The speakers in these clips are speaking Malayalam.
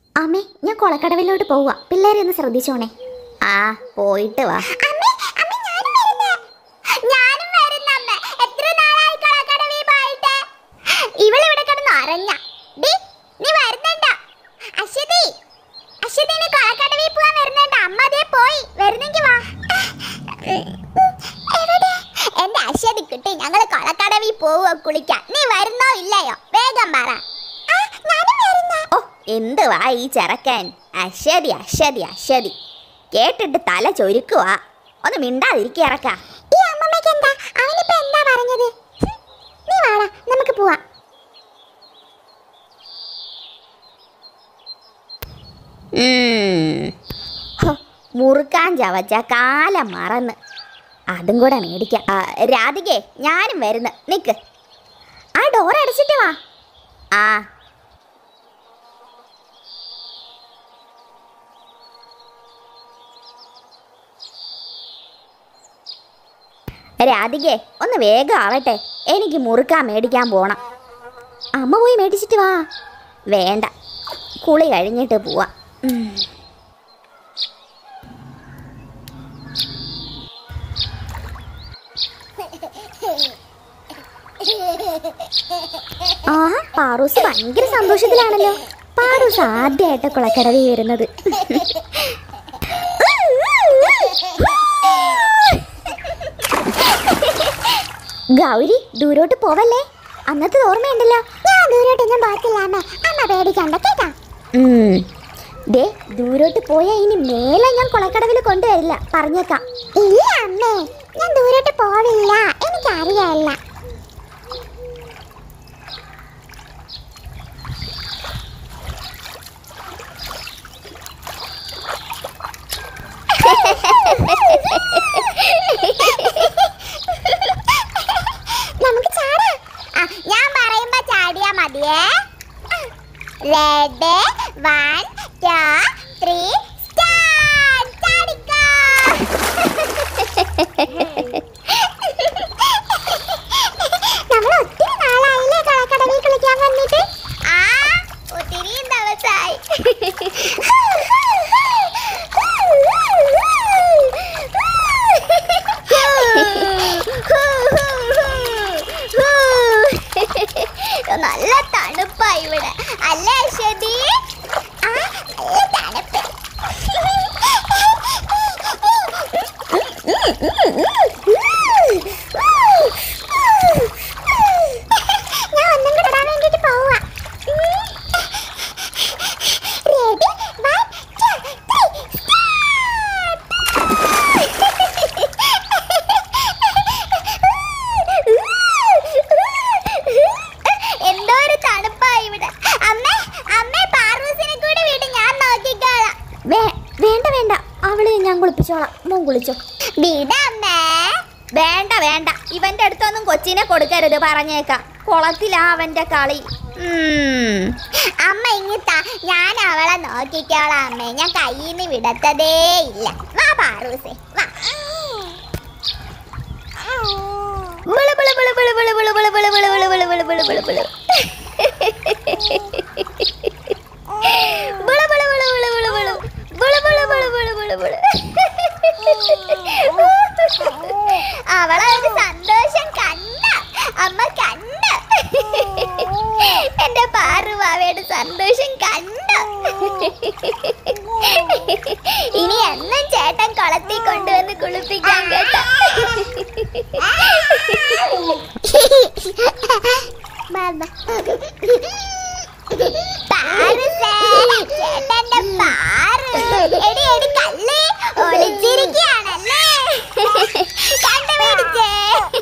അമ്മേ ഞാൻ കൊളക്കടവിലോട്ട് പോവാ പിള്ളേരെ ഒന്ന് ശ്രദ്ധിച്ചോണേ ആ പോയിട്ട് വാ ഇവളിവിടെ കിടന്ന് അരഞ്ഞ ഡി നീ വരുന്നുണ്ടോ അശ്വതി അശ്വതി നീ കൊളക്കടവിൽ പോവാൻ വരുന്നുണ്ടോ അമ്മ അതേ പോയി വരുന്നെങ്കി വാ എവിടെ എന്റെ അശ്വതി കുട്ടി ഞങ്ങൾ കൊളക്കടവിൽ പോവോ കുളിക്കാൻ നീ വരുന്നോ ഇല്ലയോ വേഗം പറ ഓ എന്ത് വാ ഈ ചെറുക്കൻ അശ്വതി അശ്വതി അശ്വതി കേട്ടിട്ട് തല ചൊരുക്കുവാ ഒന്ന് മിണ്ടാതിരിക്കുക ഇറക്ക ഈ അമ്മമ്മയ്ക്ക് എന്താ അവനിപ്പോ എന്താ പറഞ്ഞത് ഹും, നീ വാടാ നമുക്ക് പോവാം മുറുക്കാൻ ചവച്ച കാലം മറന്ന് അതും കൂടെ മേടിക്കാം ആ, രാധികേ ഞാനും വരുന്നു നിക്ക് ആ ഡോർ അടച്ചിട്ട് വാ ആ രാധികേ ഒന്ന് വേഗം ആവട്ടെ എനിക്ക് മുറുക്കാൻ മേടിക്കാൻ പോണം അമ്മ പോയി മേടിച്ചിട്ട് വാ വേണ്ട കുളി കഴിഞ്ഞിട്ട് പോവാം ഉം. ആഹാ പാറൂസ് ഭയങ്കര സന്തോഷത്തിലാണല്ലോ പാറൂസ് ആദ്യമായിട്ട് കുളക്കടവിൽ വരുന്നത് ഗൗരി ദൂരോട്ട് പോവല്ലേ അന്നത്തെ ഓർമ്മയുണ്ടല്ലോ ഞാൻ ദൂരോട്ടൊന്നും പോകത്തില്ല അമ്മ അമ്മ പേടിക്കണ്ട കേട്ടാ ഉം. ദേ ദൂരോട്ട് പോയാൽ ഇനി മേലെ ഞാൻ കുളക്കടവിൽ കൊണ്ടുവരില്ല പറഞ്ഞേക്കാം ഇല്ല അമ്മേ ഞാൻ ദൂരോട്ട് പോവില്ല എനിക്കറിയാല്ല നമുക്ക് ചാടാം ആ, ഞാൻ പറയുമ്പോ ചാടിയാ മതിയേ ready one two three start ചാടിക്കോ നമ്മൾ ഒത്തിരി നാളായില്ലേ കളക്കടവിൽ കളിക്കാൻ വന്നിട്ട് ആ ഒത്തിരി ദിവസമായി നല്ല തണുപ്പാ ഇവിടെ അല്ലേ അശ്വതി ആ നല്ല തണുപ്പ് ഞാൻ ഒന്നും കൂടെ ഇടാൻ വേണ്ടിട്ട് പോവാ റെഡി വൺ ടു ത്രീ എന്തോ ഒരു തണുപ്പാ ഇവിടെ അമ്മേ അമ്മേ പാർവസിനെ കൂടെ വീട് ഞാൻ നോക്കിക്കോളാം വേ വേണ്ട വേണ്ട അവളെ ഞാൻ കുളിപ്പിച്ചോളാം മോൻ കുളിച്ചോ വിടമ്മേ വേണ്ട വേണ്ട ഇവന്റെ അടുത്തൊന്നും കൊച്ചിനെ കൊടുക്കരുത് പറഞ്ഞേക്കാം കുളത്തിലാ അവന്റെ കളി ഉം. അമ്മ ഇങ്ങിത്താ ഞാൻ അവളെ നോക്കിക്കോളാം അമ്മേ ഞാൻ കയ്യിൽ നിന്ന് വിടത്തതേ ഇല്ല വാ പാറൂസേ വാ ബിള് ബിള് ബിള് ബിള് ബിള് ബിള് ബിള് ബിള് ബിള് ബിള് ബിള് ബിള് ബിള് ബിള് ബിള്. ബിള് ബിള് ബിള് ബിള് ബിള് ബിള്. ബിള് ബിള് ബിള് ബിള് ബിള് ബിള്. അവളെ ഒരു സന്തോഷം കണ്ട അമ്മ കണ്ട എന്റെ പാറുവാവയുടെ സന്തോഷം കണ്ട ഇനി എന്നും ചേട്ടൻ കുളത്തിൽ കൊണ്ടുവന്ന് കുളിപ്പിക്കാൻ കേട്ടോ പാറുസേ, ചേട്ടന്റെ പാറു. എടി, എടി, കള്ളി, ഒളിച്ചിരിക്കുകയാണല്ലേ? കണ്ടുപിടിച്ചേ.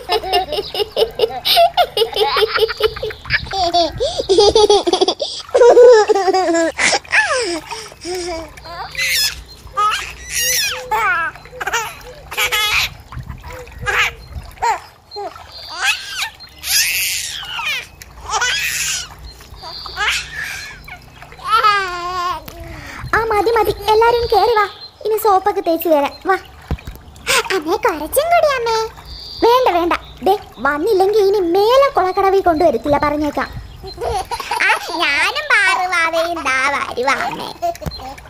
ആ മതി മതി എല്ലാരും കേറി വാ ഇനി സോപ്പൊക്കെ തേച്ച് തരാം വാ അമ്മേ കുറച്ചും കൂടി അമ്മേ വേണ്ട വേണ്ട ദേ വന്നില്ലെങ്കിൽ ഇനി മേലെ കുളക്കടവിൽ കൊണ്ടുവരത്തില്ല പറഞ്ഞേക്കാം ആ, ഞാനും പാറുവാ വാവയും ദാ വരുവാ അമ്മേ